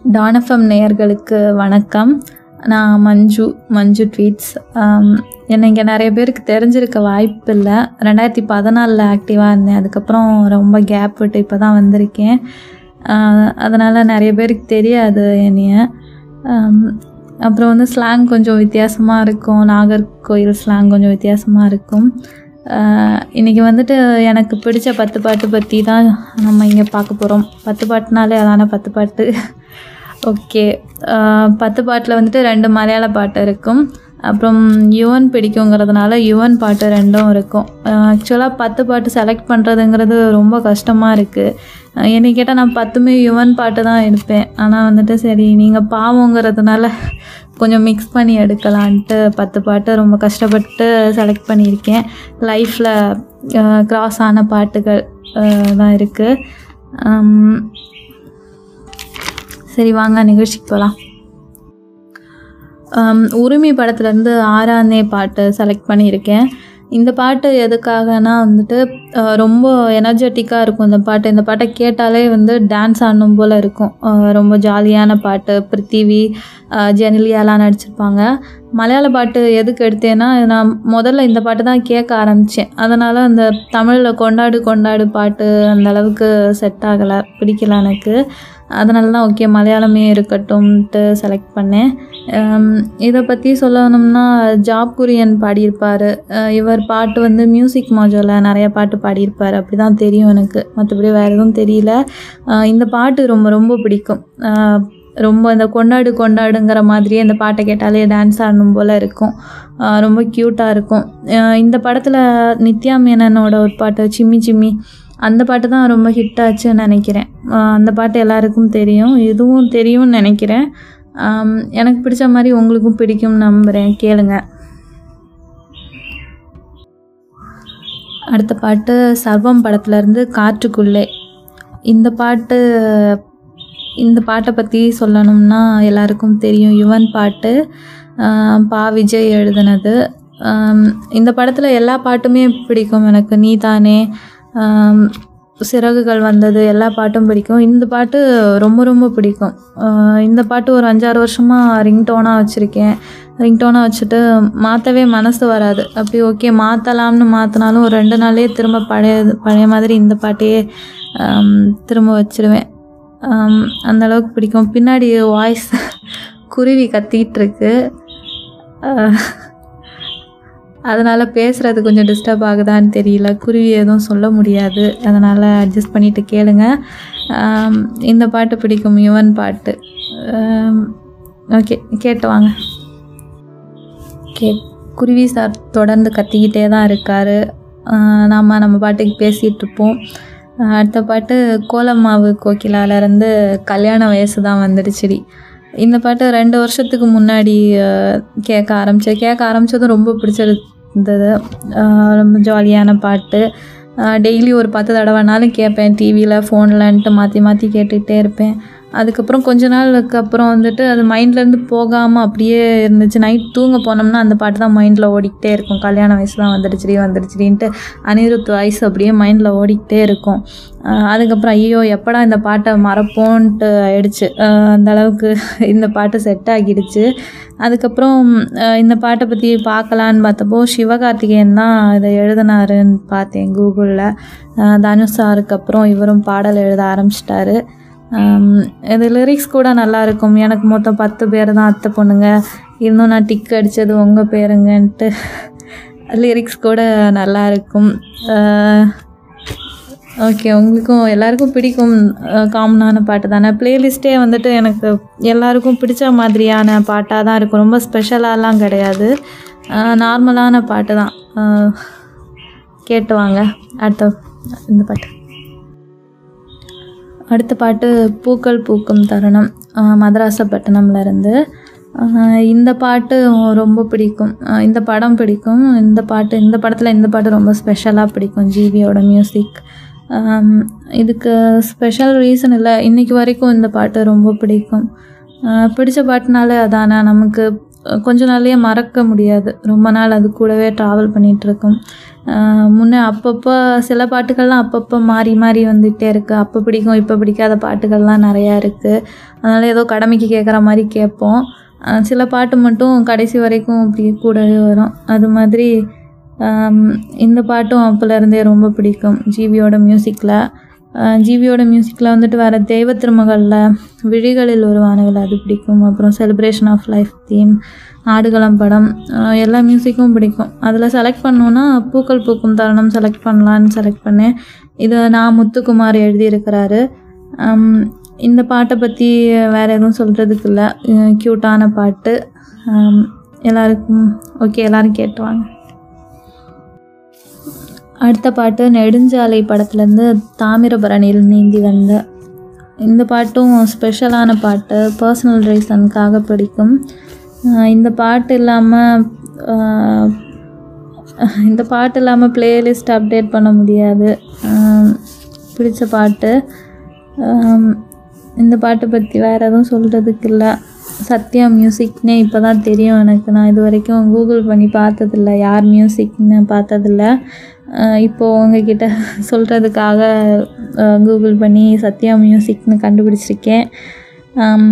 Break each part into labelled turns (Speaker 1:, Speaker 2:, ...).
Speaker 1: டானஃபம் நேயர்களுக்கு வணக்கம் நான் மஞ்சு மஞ்சு ட்வீட்ஸ் என்னை இங்கே நிறைய பேருக்கு தெரிஞ்சிருக்க வாய்ப்பு இல்லை ரெண்டாயிரத்தி பதினாலில் ஆக்டிவாக இருந்தேன் அதுக்கப்புறம் ரொம்ப கேப் விட்டு இப்போ தான் வந்திருக்கேன் அதனால் நிறைய பேருக்கு தெரியாது என்னைய ஆம், அப்புறம் வந்து ஸ்லாங் கொஞ்சம் வித்தியாசமாக இருக்கும் நாகர்கோயில் ஸ்லாங் கொஞ்சம் வித்தியாசமாக இருக்கும் ஆஹ் இன்னைக்கு வந்துட்டு எனக்கு பிடிச்ச பத்து பாட்டு பற்றி தான் நம்ம இங்கே பார்க்க போகிறோம் பத்து பாட்டுனாலே அதான பத்து பாட்டு ஓகே பத்து பாட்டில் வந்துட்டு ரெண்டு மலையாள பாட்டு இருக்கும் அப்புறம் யுவன் பிடிக்குங்கிறதுனால யுவன் பாட்டு ரெண்டும் இருக்கும் ஆக்சுவலாக பத்து பாட்டு செலக்ட் பண்ணுறதுங்கிறது ரொம்ப கஷ்டமாக இருக்குது என்னை கேட்டால் நான் பத்துமே யுவன் பாட்டு தான் எடுப்பேன் ஆனால் வந்துட்டு சரி நீங்கள் பாவங்கிறதுனால கொஞ்சம் மிக்ஸ் பண்ணி எடுக்கலான்ட்டு பத்து பாட்டு ரொம்ப கஷ்டப்பட்டு செலக்ட் பண்ணியிருக்கேன் லைஃப்பில் கிராஸ் ஆன பாட்டுகள் அஹ், தான் இருக்குது சரி வாங்க நிகழ்ச்சிக்கு போகலாம் உரிமை படத்துலேருந்து ஆறாந்தே பாட்டு செலக்ட் பண்ணியிருக்கேன் இந்த பாட்டு எதுக்காகனா வந்துட்டு அஹ், ரொம்ப எனர்ஜெட்டிக்காக இருக்கும் இந்த பாட்டு இந்த பாட்டை கேட்டாலே வந்து டான்ஸ் ஆடணும் போல் இருக்கும் அஹ், ரொம்ப ஜாலியான பாட்டு பிருத்திவி அஹ், ஜெனிலியாலாம் நடிச்சிருப்பாங்க மலையாள பாட்டு எதுக்கு எடுத்தேன்னா நான் முதல்ல இந்த பாட்டு தான் கேட்க ஆரம்பித்தேன் அதனால் அந்த தமிழில் கொண்டாடு கொண்டாடு பாட்டு அந்த அளவுக்கு செட் ஆகலை பிடிக்கல எனக்கு அதனால தான் ஓகே மலையாளமே இருக்கட்டும்ன்ட்டு செலக்ட் பண்ணேன் ஹம், இதை பற்றி சொல்லணும்னா ஜாப் குரியன் பாடியிருப்பார் அஹ் இவர் பாட்டு வந்து மியூசிக் மாஜோவில் நிறைய பாட்டு பாடியிருப்பார் அப்படி தான் தெரியும் எனக்கு மற்றபடி வேறு எதுவும் தெரியல அஹ் இந்த பாட்டு ரொம்ப ரொம்ப பிடிக்கும் அஹ் ரொம்ப இந்த கொண்டாடு கொண்டாடுங்கிற மாதிரியே இந்த பாட்டை கேட்டாலே டான்ஸ் ஆடணும் போல் இருக்கும் அஹ் ரொம்ப க்யூட்டாக இருக்கும் அஹ் இந்த படத்தில் நித்யா மேனனோட ஒரு பாட்டு சிம்மி சிம்மி அந்த பாட்டு தான் ரொம்ப ஹிட் ஆச்சுன்னு நினைக்கிறேன் அஹ் அந்த பாட்டு எல்லாருக்கும் தெரியும் இதுவும் தெரியும்னு நினைக்கிறேன் ஆம், எனக்கு பிடிச்ச மாதிரி உங்களுக்கும் பிடிக்கும் நம்புகிறேன் கேளுங்க அடுத்த பாட்டு சர்வம் படத்துலேருந்து காற்றுக்குள்ளே இந்த பாட்டு இந்த பாட்டை பற்றி சொல்லணும்னா எல்லாருக்கும் தெரியும் யுவன் பாட்டு ஆம், பா விஜய் எழுதுனது ஆம், இந்த படத்தில் எல்லா பாட்டுமே பிடிக்கும் எனக்கு நீதானே ஆம், சிறகுகள் வந்தது எல்லா பாட்டும் பிடிக்கும் இந்த பாட்டு ரொம்ப ரொம்ப பிடிக்கும் ஆஹ் இந்த பாட்டு ஒரு அஞ்சாறு வருஷமாக ரிங்டோனாக வச்சுருக்கேன் ரிங்டோனாக வச்சுட்டு மாற்றவே மனசு வராது அப்படி ஓகே மாற்றலாம்னு மாற்றினாலும் ஒரு ரெண்டு நாள்லேயே திரும்ப பழைய பழைய மாதிரி இந்த பாட்டையே ஆம், திரும்ப வச்சிருவேன் ஆம், அந்த அளவுக்கு பிடிக்கும் பின்னாடி வாய்ஸ் குருவி கத்திட்டு இருக்கு ஆஹ் அதனால் பேசுகிறது கொஞ்சம் டிஸ்டர்ப் ஆகுதான்னு தெரியல குருவி எதுவும் சொல்ல முடியாது அதனால் அட்ஜஸ்ட் பண்ணிட்டு கேளுங்க ஆம், இந்த பாட்டு பிடிக்கும் யுவன் பாட்டு ஓகே கேட்டு வாங்க கே குருவி சார் தொடர்ந்து கத்திக்கிட்டே தான் இருக்கார் நாம் நம்ம பாட்டுக்கு பேசிகிட்டு இருப்போம் ஆஹ் அடுத்த பாட்டு கோலமாவு கோகிலாலேருந்து கல்யாண வயசு தான் வந்துடுச்சுடி இந்த பாட்டு ரெண்டு வருஷத்துக்கு முன்னாடி ஆஹ் கேட்க ஆரம்பித்தேன் கேட்க ஆரம்பித்ததும் ரொம்ப பிடிச்சிருந்தது ஆஹ் ரொம்ப ஜாலியான பாட்டு டெய்லி ஒரு பத்து தடவைனாலும் கேட்பேன் டிவியில் ஃபோன்லன்ட்டு மாற்றி மாற்றி கேட்டுக்கிட்டே இருப்பேன் அதுக்கப்புறம் கொஞ்ச நாளுக்கு அப்புறம் வந்துட்டு அது மைண்ட்லேருந்து போகாமல் அப்படியே இருந்துச்சு நைட் தூங்க போனோம்னா அந்த பாட்டு தான் மைண்டில் ஓடிக்கிட்டே இருக்கும் கல்யாண வயசு தான் வந்துடுச்சுடி வந்துடுச்சுடின்ட்டு அனிருத் வாய்ஸ் அப்படியே மைண்டில் ஓடிக்கிட்டே இருக்கும் ஆஹ் அதுக்கப்புறம் ஐயோ எப்படா இந்த பாட்டை மறப்போன்ட்டு ஆயிடுச்சு ஆஹ் அந்த அளவுக்கு இந்த பாட்டு செட் ஆகிடுச்சு அதுக்கப்புறம் ஆஹ் இந்த பாட்டை பற்றி பார்க்கலான்னு பார்த்தப்போ சிவகார்த்திகேயன் தான் இதை எழுதினாருன்னு பார்த்தேன் கூகுளில் தனுஷ் சாருக்கு அப்புறம் இவரும் பாடல் எழுத ஆரம்பிச்சிட்டாரு இது லிரிக்ஸ் கூட நல்லா இருக்கும் எனக்கு மொத்தம் பத்து பேர் தான் அத்தை பொண்ணுங்க இன்னும் நான் டிக் அடித்தது உங்கள் பேருங்கன்ட்டு லிரிக்ஸ் கூட நல்லா இருக்கும் ஓகே உங்களுக்கும் எல்லாருக்கும் பிடிக்கும் காமனான பாட்டு தானே ப்ளேலிஸ்ட்டே வந்துட்டு எனக்கு எல்லாருக்கும் பிடிச்ச மாதிரியான பாட்டாக தான் இருக்கும் ரொம்ப ஸ்பெஷலாலாம் கிடையாது நார்மலான பாட்டு தான் அஹ், கேட்டு வாங்க அடுத்த இந்த பாட்டு அடுத்த பாட்டு பூக்கள் பூக்கும் தருணம் அஹ், மதராசப்பட்டினம்ல இருந்து அஹ், இந்த பாட்டு ரொம்ப பிடிக்கும் அஹ், இந்த படம் பிடிக்கும் இந்த பாட்டு இந்த படத்தில் இந்த பாட்டு ரொம்ப ஸ்பெஷலாக பிடிக்கும் ஜிவியோட மியூசிக் இதுக்கு ஸ்பெஷல் ரீசன் இல்லை இன்றைக்கி வரைக்கும் இந்த பாட்டு ரொம்ப பிடிக்கும் அஹ், பிடிச்ச பாட்டுனாலே அதானே நமக்கு கொஞ்ச நாள்லயே மறக்க முடியாது ரொம்ப நாள் அது கூடவே ட்ராவல் பண்ணிகிட்ருக்கும் முன்னே அப்பப்போ சில பாட்டுகள்லாம் அப்பப்போ மாறி மாறி வந்துகிட்டே இருக்குது அப்போ பிடிக்கும் இப்போ பிடிக்காத பாட்டுகள்லாம் நிறையா இருக்குது அதனால் ஏதோ கடமைக்கு கேட்குற மாதிரி கேட்போம் அஹ் சில பாட்டு மட்டும் கடைசி வரைக்கும் அப்படி கூடவே வரும் அது மாதிரி ஆம், இந்த பாட்டும் அப்போலேருந்தே ரொம்ப பிடிக்கும் ஜிவியோட மியூசிக்கில் ஜிவியோட மியூசிக்கில் வந்துட்டு வேறு தெய்வ திருமகளில் விழிகளில் ஒரு வானவில் அது பிடிக்கும் அப்புறம் celebration of life theme Aadukalam படம் அஹ் எல்லா மியூசிக்கும் பிடிக்கும் அதில் செலக்ட் பண்ணோன்னா பூக்கள் பூக்கும் தருணம் செலக்ட் பண்ணலான்னு செலக்ட் பண்ணேன் இதை நான் முத்துக்குமார் எழுதியிருக்கிறாரு ஆம், இந்த பாட்டை பற்றி வேறு எதுவும் சொல்கிறதுக்கு இல்லை க்யூட்டான பாட்டு ஆம், எல்லாருக்கும் ஓகே எல்லோரும் கேட்டுவாங்க அடுத்த பாட்டு நெடுஞ்சாலை படத்துலேருந்து தாமிரபரணியில் நீந்தி வந்த இந்த பாட்டும் ஸ்பெஷலான பாட்டு பர்சனல் ரீசனுக்காக பிடிக்கும் ஆஹ் இந்த பாட்டு இல்லாமல் இந்த பாட்டு இல்லாமல் பிளேலிஸ்ட் அப்டேட் பண்ண முடியாது ஆஹ் பிடிச்ச பாட்டு ஆம், இந்த பாட்டை பற்றி வேறு எதுவும் சொல்கிறதுக்கு இல்லை சத்யா மியூசிக்னே இப்போ தான் தெரியும் எனக்கு நான் இது வரைக்கும் கூகுள் பண்ணி பார்த்ததில்ல யார் மியூசிக்னு பார்த்ததில்ல ஆஹ் இப்போது உங்ககிட்ட சொல்கிறதுக்காக கூகுள் பண்ணி சத்யா மியூசிக்னு கண்டுபிடிச்சிருக்கேன் ஆம்,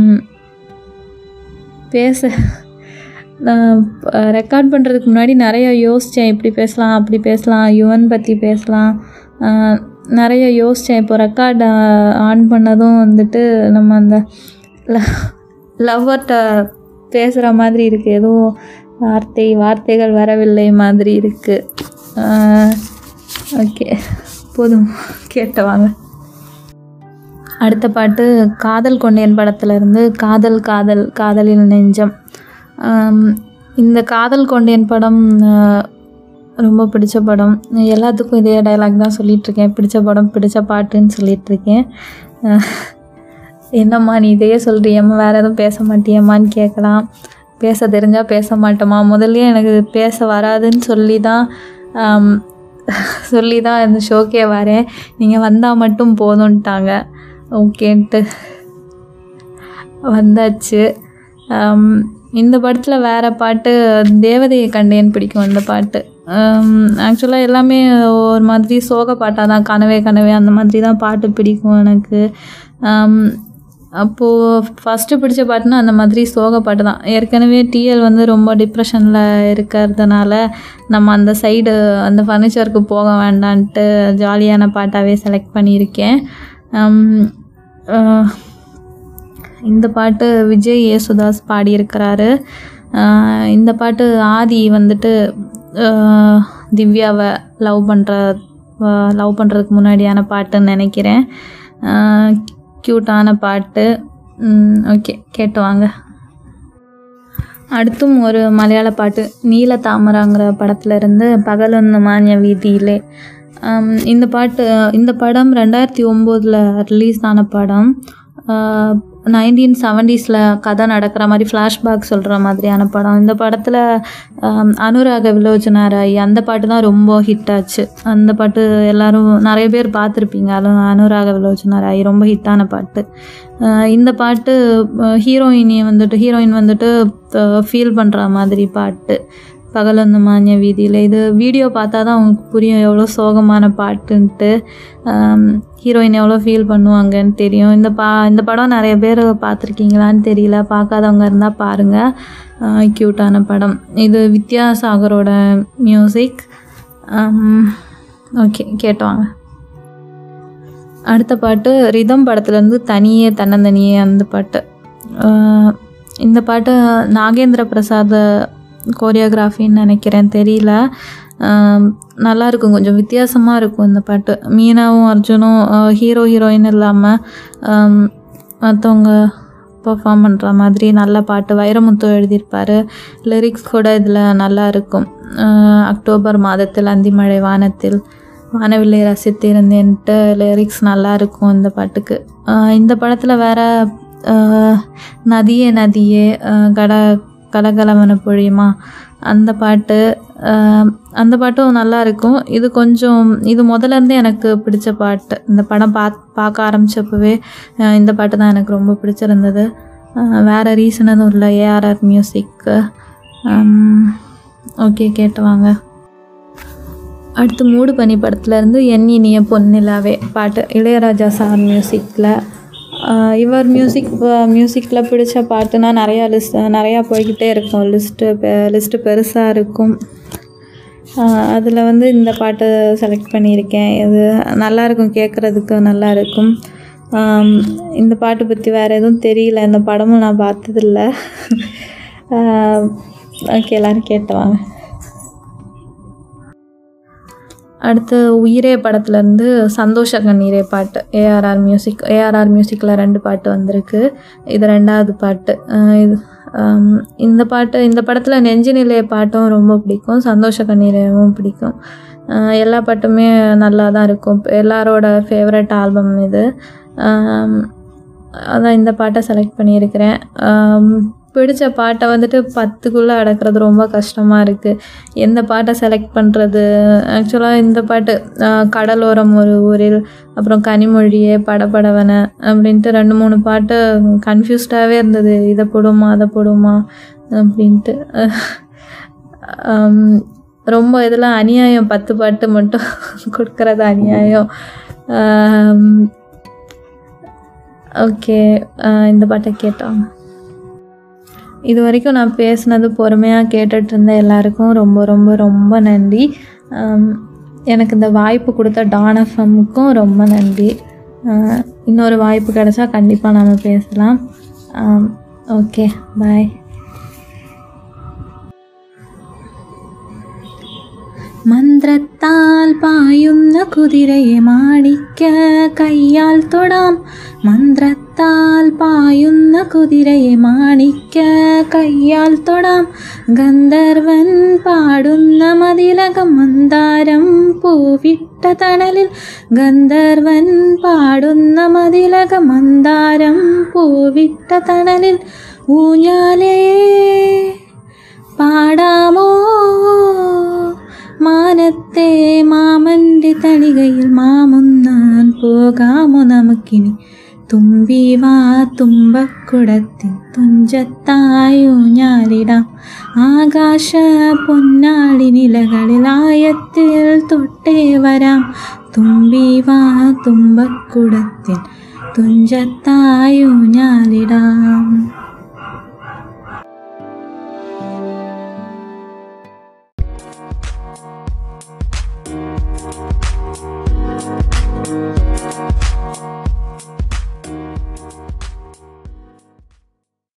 Speaker 1: பேச நான் ரெக்கார்ட் பண்ணுறதுக்கு முன்னாடி நிறைய யோசித்தேன் இப்படி பேசலாம் அப்படி பேசலாம் யுவன் பற்றி பேசலாம் ஆஹ் நிறைய யோசித்தேன் இப்போ ரெக்கார்ட் ஆன் பண்ணதும் வந்துட்டு நம்ம அந்த லவ்வர்கிட்ட பேசுகிற மாதிரி இருக்குது எதுவும் வார்த்தை வார்த்தைகள் வரவில்லை மாதிரி இருக்குது ஓகே போதும் கேட்ட வாங்க அடுத்த பாட்டு காதல் கொண்டேன் படத்துலேருந்து காதல் காதல் காதலில் நெஞ்சம் ஆம், இந்த காதல் கொண்டேன் படம் ஆஹ், ரொம்ப பிடிச்ச படம் எல்லாத்துக்கும் இதே டைலாக் தான் சொல்லிகிட்ருக்கேன் பிடிச்ச படம் பிடிச்ச பாட்டுன்னு சொல்லிகிட்ருக்கேன் என்னம்மா நீ இதையே சொல்கிறியம்மா வேறு எதுவும் பேச மாட்டியம்மான்னு கேட்கலாம் பேச தெரிஞ்சால் பேச மாட்டோமா முதல்லயே எனக்கு பேச வராதுன்னு சொல்லி தான் ஆம், சொல்லி தான் இந்த ஷோக்கே வரேன் நீங்கள் வந்தால் மட்டும் போதும்ன்ட்டாங்க ஓகேன்ட்டு வந்தாச்சு ஆம், இந்த படத்தில் வேறு பாட்டு தேவதையை கண்டேன் பிடிக்கும் இந்த பாட்டு ஆக்சுவலாக எல்லாமே ஒரு மாதிரி சோக பாட்டாக தான் கனவே கனவே அந்த மாதிரி தான் பாட்டு பிடிக்கும் எனக்கு ஆம், அப்போது ஃபஸ்ட்டு பிடிச்ச பாட்டுனா அந்த மாதிரி சோக பாட்டு தான் ஏற்கனவே டிஎல் வந்து ரொம்ப டிப்ரெஷனில் இருக்கிறதுனால நம்ம அந்த சைடு அந்த ஃபர்னிச்சருக்கு போக வேண்டான்ட்டு ஜாலியான பாட்டாகவே செலக்ட் பண்ணியிருக்கேன் ஆம், ஆஹ், இந்த பாட்டு விஜய் யேசுதாஸ் பாடியிருக்கிறாரு ஆஹ் இந்த பாட்டு ஆதி வந்துட்டு ஆஹ் திவ்யாவை லவ் பண்ணுற லவ் பண்ணுறதுக்கு முன்னாடியான பாட்டுன்னு நினைக்கிறேன் க்யூட்டான பாட்டு ஓகே கேட்டு வாங்க அடுத்தும் ஒரு மலையாள பாட்டு நீல தாமராங்கிற படத்துல இருந்து பகலொன்னு மானிய வீதியிலே ஆம், இந்த பாட்டு இந்த படம் ரெண்டாயிரத்தி ஒம்போதில் ரிலீஸ் ஆன படம் நைன்டீன் செவன்டீஸில் கதை நடக்கிற மாதிரி ஃப்ளாஷ்பேக் சொல்கிற மாதிரியான படம் இந்த படத்தில் அனுராக விலோச்சனா ராய் அந்த பாட்டு தான் ரொம்ப ஹிட் ஆச்சு அந்த பாட்டு எல்லாரும் நிறைய பேர் பார்த்துருப்பீங்க அதுவும் அனுராக விலோச்சனா ராய் ரொம்ப ஹிட்டான பாட்டு ஆஹ் இந்த பாட்டு ஹீரோயினி வந்துட்டு ஹீரோயின் வந்துட்டு ஃபீல் பண்ணுற மாதிரி பாட்டு பகலொன்று மானிய வீதியில் இது வீடியோ பார்த்தா தான் உங்களுக்கு புரியும் எவ்வளோ சோகமான பாட்டுன்ட்டு ஹீரோயின் எவ்வளோ ஃபீல் பண்ணுவாங்கன்னு தெரியும் இந்த பா இந்த படம் நிறைய பேர் பார்த்துருக்கீங்களான்னு தெரியல பார்க்காதவங்க இருந்தால் பாருங்கள் க்யூட்டான படம் இது வித்யாசாகரோட மியூசிக் ஓகே கேட்டுவாங்க அடுத்த பாட்டு ரிதம் படத்துலேருந்து தனியே தன்னந்தனியே அந்த பாட்டு ஆஹ் இந்த பாட்டு நாகேந்திர பிரசாத் கோரியோகிராஃபின்னு நினைக்கிறேன் தெரியல ஆஹ் நல்லா இருக்கும் கொஞ்சம் வித்தியாசமாக இருக்கும் இந்த பாட்டு மீனாவும் அர்ஜுனும் ஹீரோ ஹீரோயின் இல்லாமல் மற்றவங்க பெர்ஃபார்ம் பண்ணுற மாதிரி நல்ல பாட்டு வைரமுத்து எழுதியிருப்பார் லிரிக்ஸ் கூட இதில் நல்லா இருக்கும் ஆஹ் அக்டோபர் மாதத்தில் அந்திமழை வானத்தில் வானவில்லை ரசித்திருந்தேன்ட்டு லிரிக்ஸ் நல்லா இருக்கும் இந்த பாட்டுக்கு ஆஹ் இந்த படத்தில் வேற ஆஹ் நதியே நதியே ஆஹ் கட கலகலவன பொழியுமா அந்த பாட்டு ஆஹ் அந்த பாட்டும் நல்லா இருக்கும் இது கொஞ்சம் இது முதல்ல இருந்தே எனக்கு பிடிச்ச பாட்டு இந்த படம் பாத் பார்க்க ஆரம்பிச்சப்பவே ஆஹ் இந்த பாட்டு தான் எனக்கு ரொம்ப பிடிச்சிருந்தது வேறு ரீசன் எதுவும் இல்லை ஏஆர்ஆர் மியூசிக்கு ஓகே கேட்டு வாங்க அடுத்து மூடு பனி படத்துலேருந்து என் இனிய பொன்னிலாவே பாட்டு இளையராஜா சார் மியூசிக்கில் இவர் மியூசிக் மியூசிக்கில் பிடிச்ச பாட்டுனா நிறையா லிஸ்ட் நிறையா போய்கிட்டே இருக்கும் லிஸ்ட்டு லிஸ்ட்டு பெருசாக இருக்கும் அதில் வந்து இந்த பாட்டு செலக்ட் பண்ணியிருக்கேன் இது நல்லாயிருக்கும் கேட்குறதுக்கு நல்லா இருக்கும் இந்த பாட்டு பற்றி வேறு எதுவும் தெரியல இந்த படமும் நான் பார்த்ததில்ல ஓகே எல்லோரும் கேட்டுவாங்க அடுத்து உயிரே படத்துலேருந்து சந்தோஷ கண்ணீரே பாட்டு ஏஆர்ஆர் மியூசிக் ஏஆர்ஆர் மியூசிக்கில் ரெண்டு பாட்டு வந்திருக்கு இது ரெண்டாவது பாட்டு இது இந்த பாட்டு இந்த படத்தில் நெஞ்சு நிலைய பாட்டும் ரொம்ப பிடிக்கும் சந்தோஷ கண்ணீரையும் பிடிக்கும் எல்லா பாட்டுமே நல்லா தான் இருக்கும் எல்லாரோட ஃபேவரட் ஆல்பம் இது அதான் இந்த பாட்டை செலக்ட் பண்ணியிருக்கிறேன் பிடிச்ச பாட்டை வந்துட்டு பத்துக்குள்ளே அடக்கிறது ரொம்ப கஷ்டமாக இருக்குது எந்த பாட்டை செலக்ட் பண்ணுறது ஆக்சுவலாக இந்த பாட்டு கடலோரம் ஒரு ஊரில் அப்புறம் கனிமொழியே படபடவன அப்படின்ட்டு ரெண்டு மூணு பாட்டு கன்ஃபியூஸ்டாகவே இருந்தது இதை போடுமா அதை போடுமா அப்படின்ட்டு ரொம்ப இதெல்லாம் அநியாயம் பத்து பாட்டு மட்டும் கொடுக்குறது அநியாயம் ஓகே இந்த பாட்டை கேட்டோம் இது வரைக்கும் நான் பேசுனது பொறுமையாக கேட்டுட்டு இருந்த எல்லாருக்கும் ரொம்ப ரொம்ப ரொம்ப நன்றி எனக்கு இந்த வாய்ப்பு கொடுத்த டான் எஃப்எம்முக்கும் ரொம்ப நன்றி இன்னொரு வாய்ப்பு கிடச்சா கண்டிப்பாக நம்ம பேசலாம் ஓகே பாய் മന്ത്രത്താൽ പായുന്ന കുതിരയെ മാടിക്ക കയ്യാൽ തൊടാം മന്ത്രത്താൽ പായുന്ന കുതിരയെ മാണിക്ക കയ്യാൽ തൊടാം ഗന്ധർവൻ പാടുന്ന മതിലകം മന്ദാരം പൂവിട്ട തണലിൽ ഗന്ധർവൻ പാടുന്ന മതിലകം മന്ദാരം പൂവിട്ട തണലിൽ ഊഞ്ഞാലേ പാടാമോ മാനത്തെ മാമൻ്റെ തളികയിൽ മാമുന്നാൻ പോകാമോ നമുക്കിനി തുമ്പി വാ തുമ്പക്കുടത്തിൻ തുഞ്ചത്തായോ ഞാലിടാം ആകാശ പൊന്നാളി നിലകളിൽ ആയത്തിൽ തൊട്ടേ വരാം തുമ്പി വാ തുമ്പക്കുടത്തിൻ തുഞ്ചത്തായോ ഞാലിടാം